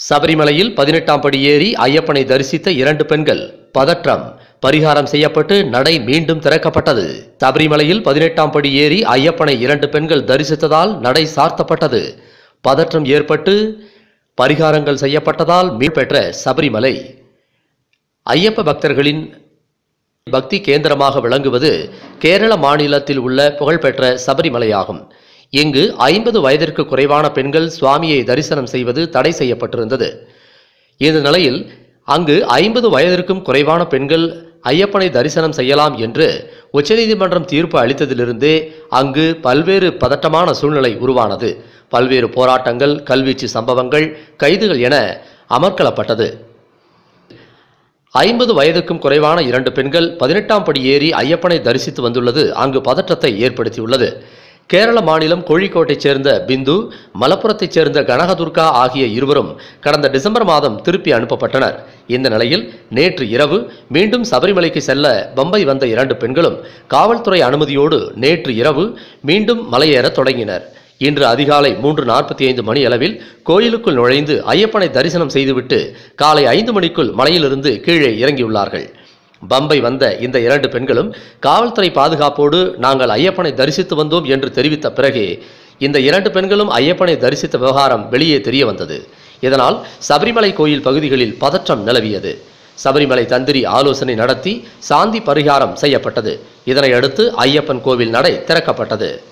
சபரிமலையில் பதினெட்டாம் படி ஏறி ஐயப்பனை தரிசித்த இரண்டு பெண்கள் பதற்றம் பரிகாரம் செய்யப்பட்டு நடை மீண்டும் திறக்கப்பட்டது சபரிமலையில் பதினெட்டாம் படி ஏறி ஐயப்பனை இரண்டு பெண்கள் தரிசித்ததால் நடை சார்த்தப்பட்டது பதற்றம் ஏற்பட்டு பரிகாரங்கள் செய்யப்பட்டதால் மீட்பெற்ற சபரிமலை ஐயப்ப பக்தர்களின் பக்தி கேந்திரமாக விளங்குவது கேரள மாநிலத்தில் உள்ள புகழ்பெற்ற சபரிமலையாகும் இங்கு ஐம்பது வயதிற்கு குறைவான பெண்கள் சுவாமியை தரிசனம் செய்வது தடை செய்யப்பட்டிருந்தது இந்த நிலையில் அங்கு ஐம்பது வயதிற்கும் குறைவான பெண்கள் ஐயப்பனை தரிசனம் செய்யலாம் என்று உச்சநீதிமன்றம் தீர்ப்பு அளித்ததிலிருந்தே அங்கு பல்வேறு பதட்டமான சூழ்நிலை உருவானது பல்வேறு போராட்டங்கள் கல்வீச்சு சம்பவங்கள் கைதுகள் என அமர்க்களப்பட்டது ஐம்பது வயதுக்கும் குறைவான இரண்டு பெண்கள் பதினெட்டாம் படி ஏறி ஐயப்பனை தரிசித்து வந்துள்ளது அங்கு பதற்றத்தை ஏற்படுத்தியுள்ளது கேரள மாநிலம் கோழிக்கோட்டைச் சேர்ந்த பிந்து மலப்புரத்தைச் சேர்ந்த கனகதுர்கா ஆகிய இருவரும் கடந்த டிசம்பர் மாதம் திருப்பி அனுப்பப்பட்டனர் இந்த நிலையில் நேற்று இரவு மீண்டும் சபரிமலைக்கு செல்ல பம்பை வந்த இரண்டு பெண்களும் காவல்துறை அனுமதியோடு நேற்று இரவு மீண்டும் மலையேறத் தொடங்கினர் இன்று அதிகாலை மூன்று நாற்பத்தி ஐந்து மணி அளவில் கோயிலுக்குள் நுழைந்து ஐயப்பனை தரிசனம் செய்துவிட்டு காலை ஐந்து மணிக்குள் மலையிலிருந்து கீழே இறங்கியுள்ளார்கள் பம்பை வந்த இந்த இரண்டு பெண்களும் காவல்துறை பாதுகாப்போடு நாங்கள் ஐயப்பனை தரிசித்து வந்தோம் என்று தெரிவித்த பிறகே இந்த இரண்டு பெண்களும் ஐயப்பனை தரிசித்த விவகாரம் வெளியே தெரிய வந்தது இதனால் சபரிமலை கோயில் பகுதிகளில் பதற்றம் நிலவியது சபரிமலை தந்திரி ஆலோசனை நடத்தி சாந்தி பரிகாரம் செய்யப்பட்டது இதனை அடுத்து ஐயப்பன் கோவில் நடை திறக்கப்பட்டது